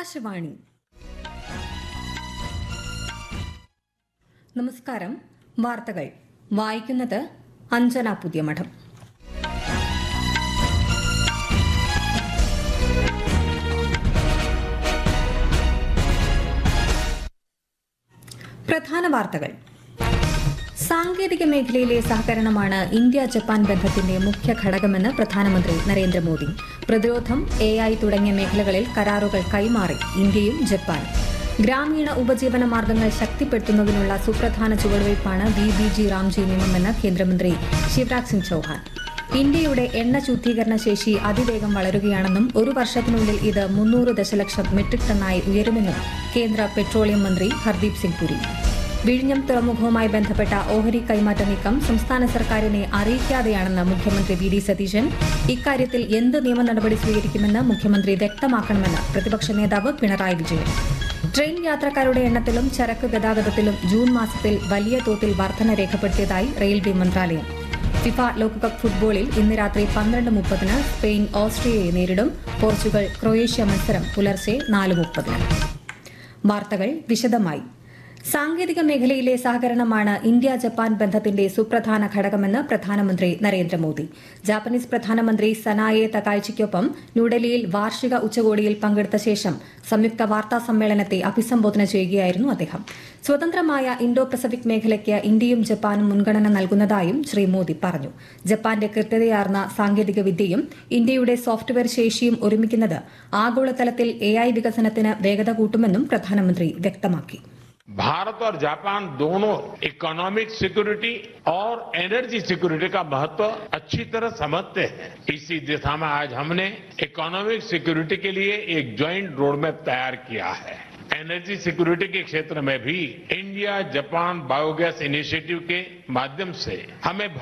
ആകാശവാണി നമസ്കാരം വാർത്തകൾ വായിക്കുന്നത് അഞ്ജന പുതിയമഠം പ്രധാന വാർത്തകൾ സാങ്കേതിക മേഖലയിലെ സഹകരണമാണ് ഇന്ത്യ ജപ്പാൻ ബന്ധത്തിന്റെ മുഖ്യ ഘടകമെന്ന് പ്രധാനമന്ത്രി നരേന്ദ്രമോദി പ്രതിരോധം എ ഐ തുടങ്ങിയ മേഖലകളിൽ കരാറുകൾ കൈമാറി ഇന്ത്യയും ജപ്പാനും ഗ്രാമീണ ഉപജീവന മാർഗങ്ങൾ ശക്തിപ്പെടുത്തുന്നതിനുള്ള സുപ്രധാന ചുവടുവയ്പ്പാണ് ബി ബി ജി റാംജി നിയമമെന്ന് കേന്ദ്രമന്ത്രി ശിവരാജ് സിംഗ് ചൌഹാൻ ഇന്ത്യയുടെ എണ്ണ ശുദ്ധീകരണ ശേഷി അതിവേഗം വളരുകയാണെന്നും ഒരു വർഷത്തിനുള്ളിൽ ഇത് മുന്നൂറ് ദശലക്ഷം മെട്രിക് ടണ്ണായി ഉയരുമെന്നും കേന്ദ്ര പെട്രോളിയം മന്ത്രി ഹർദീപ് സിംഗ് പുരി വിഴിഞ്ഞം തുറമുഖവുമായി ബന്ധപ്പെട്ട ഓഹരി കൈമാറ്റ നീക്കം സംസ്ഥാന സർക്കാരിനെ അറിയിക്കാതെയാണെന്ന് മുഖ്യമന്ത്രി വി ഡി സതീശൻ ഇക്കാര്യത്തിൽ എന്ത് നിയമ നടപടി സ്വീകരിക്കുമെന്ന് മുഖ്യമന്ത്രി വ്യക്തമാക്കണമെന്ന് പ്രതിപക്ഷ നേതാവ് പിണറായി വിജയൻ ട്രെയിൻ യാത്രക്കാരുടെ എണ്ണത്തിലും ചരക്ക് ഗതാഗതത്തിലും ജൂൺ മാസത്തിൽ വലിയ തോതിൽ വർധന രേഖപ്പെടുത്തിയതായി റെയിൽവേ മന്ത്രാലയം ഫിഫ ലോകകപ്പ് ഫുട്ബോളിൽ ഇന്ന് രാത്രി പന്ത്രണ്ട് മുപ്പതിന് സ്പെയിൻ ഓസ്ട്രിയയെ നേരിടും പോർച്ചുഗൽ ക്രൊയേഷ്യ മത്സരം പുലർച്ചെ നാല് മുപ്പതിന് വാർത്തകൾ വിശദമായി സാങ്കേതിക മേഖലയിലെ സഹകരണമാണ് ഇന്ത്യ ജപ്പാൻ ബന്ധത്തിന്റെ സുപ്രധാന ഘടകമെന്ന് പ്രധാനമന്ത്രി നരേന്ദ്രമോദി ജാപ്പനീസ് പ്രധാനമന്ത്രി സനായെ തകായ്ചയ്ക്കൊപ്പം ന്യൂഡൽഹിയിൽ വാർഷിക ഉച്ചകോടിയിൽ പങ്കെടുത്ത ശേഷം സംയുക്ത വാർത്താ സമ്മേളനത്തെ അഭിസംബോധന ചെയ്യുകയായിരുന്നു അദ്ദേഹം സ്വതന്ത്രമായ ഇൻഡോ പസഫിക് മേഖലയ്ക്ക് ഇന്ത്യയും ജപ്പാനും മുൻഗണന നൽകുന്നതായും ശ്രീ മോദി പറഞ്ഞു ജപ്പാന്റെ കൃത്യതയാർന്ന സാങ്കേതിക വിദ്യയും ഇന്ത്യയുടെ സോഫ്റ്റ്വെയർ ശേഷിയും ഒരുമിക്കുന്നത് ആഗോളതലത്തിൽ എ വികസനത്തിന് വേഗത കൂട്ടുമെന്നും പ്രധാനമന്ത്രി വ്യക്തമാക്കി भारत और जापान दोनों इकोनॉमिक सिक्योरिटी और एनर्जी सिक्योरिटी का महत्व अच्छी तरह समझते हैं इसी दिशा में आज हमने इकोनॉमिक सिक्योरिटी के लिए एक ज्वाइंट रोडमैप तैयार किया है एनर्जी सिक्योरिटी के क्षेत्र में भी इंडिया जापान बायोगैस इनिशिएटिव के माध्यम से हमें